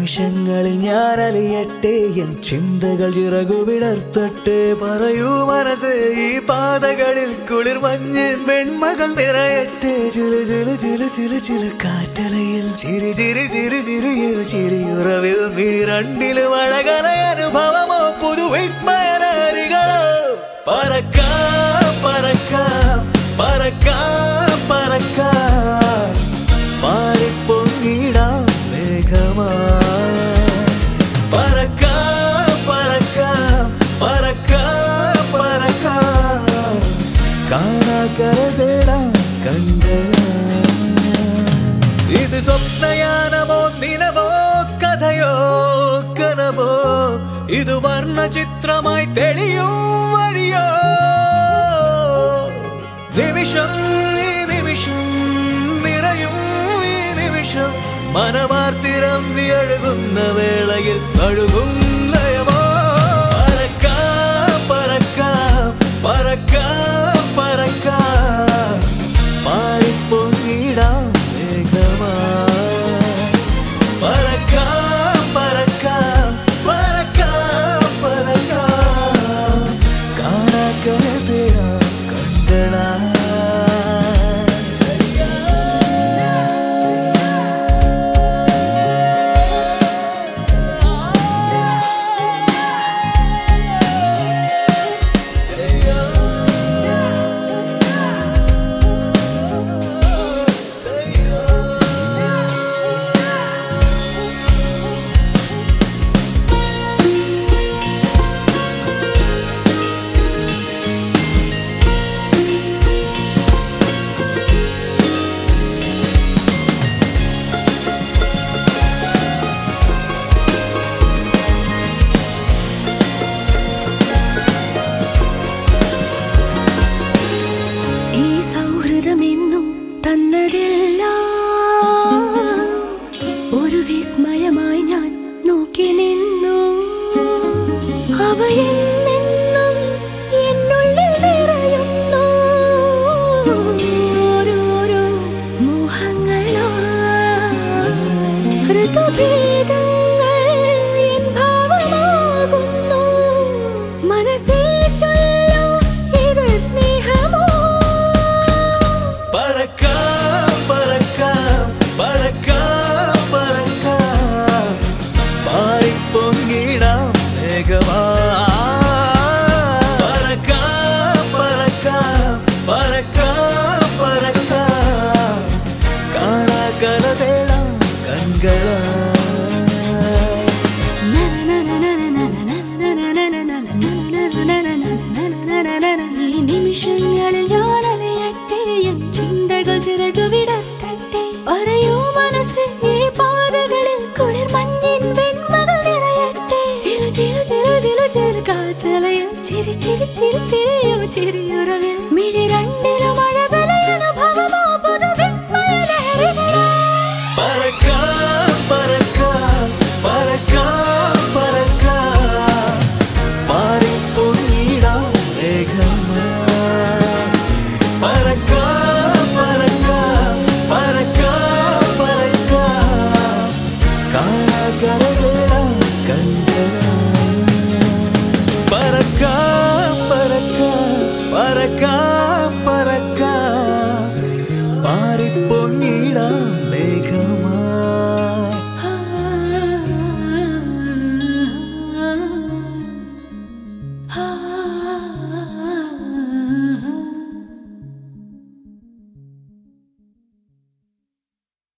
നിമിഷങ്ങളിൽ ഞാൻ അലിയട്ടെ എൻ ചിന്തകൾ ചിറകു വിടർത്തട്ടെ പറയൂ മനസ്സ് ഈ പാതകളിൽ കുളിർ മഞ്ഞിൻ വെൺമകൾ നിറയട്ടെ ചില ചില ചില ചില ചില കാറ്റലയിൽ ചിരി ചിരി ചിരി ചിരിയിൽ ചിരിയുറവിൽ മിഴി രണ്ടിലും അഴകല അനുഭവമോ പുതു വിസ്മയനാരികളോ പറക്കാം പറക്കാം പറക്കാം പറക്കാം മാറിപ്പൊങ്ങിടാം മേഘമാ പറക്കാം പറക്കാം പറക്കാം പറക്കാം കാണാക്കര തേടാം കണ്ടയാ ഇത് സ്വപ്നയാനമോ നിലവോ കഥയോ കനവോ ഇത് വർണ്ണ ചിത്രമായി തെളിയും വഴിയോ നിമിഷം ഈ നിമിഷം നിറയും ഈ നിമിഷം മനമാർത്തിരം വിയഴുകുന്ന വേളയിൽ കഴുകും ലയമോ പറക്കാം പറക്കാം പറക്കാം പറക്കാം പാറിപ്പൊങ്ങിടാം മേഘമാ പറക്കാം പറക്കാം പറക്കാം പറക്കാം കാണാക്കര തേടാം കണ്ടടാ ഈ സൗഹൃദമെന്നും തന്നതില്ല ഒരു വിസ്മയമായി ഞാൻ നോക്കി നിന്നു അവ എന്നെന്നും എന്നുള്ളിൽ നിറയുന്നു ഓരോരോ മോഹങ്ങളാ ഋതുഭേദങ്ങൾ എൻ ഭാവമാകുന്നു മനസ്സിൽ ചൊല്ലൂ ഇത് സ്നേഹമോ പറക്കാം പറക്കാം പറക്കാം പറക്കാം പാറിപ്പൊങ്ങിടാം മേഘമാ പറക്കാം പറക്കാം പറക്കാം പറക്കാം കാണാക്കല തേടാം കൺകളാ ഈ നിമിഷങ്ങളിൽ ഞാൻ അലയട്ടെ എൻ ചിന്തകൾ ചിറകു വിടർത്തട്ടെ പറയൂ മനസ്സ് ഈ പാതകളിൽ കുളിർ മഞ്ഞിൻ വെൺമകൾ നിറയട്ടെ ചില ചില ചില ചില ചില കാറ്റലയും ചിരി ചിരി ചിരി ചിരിയോ ചിരിയുറവിൽ മിഴി രണ്ടിൽ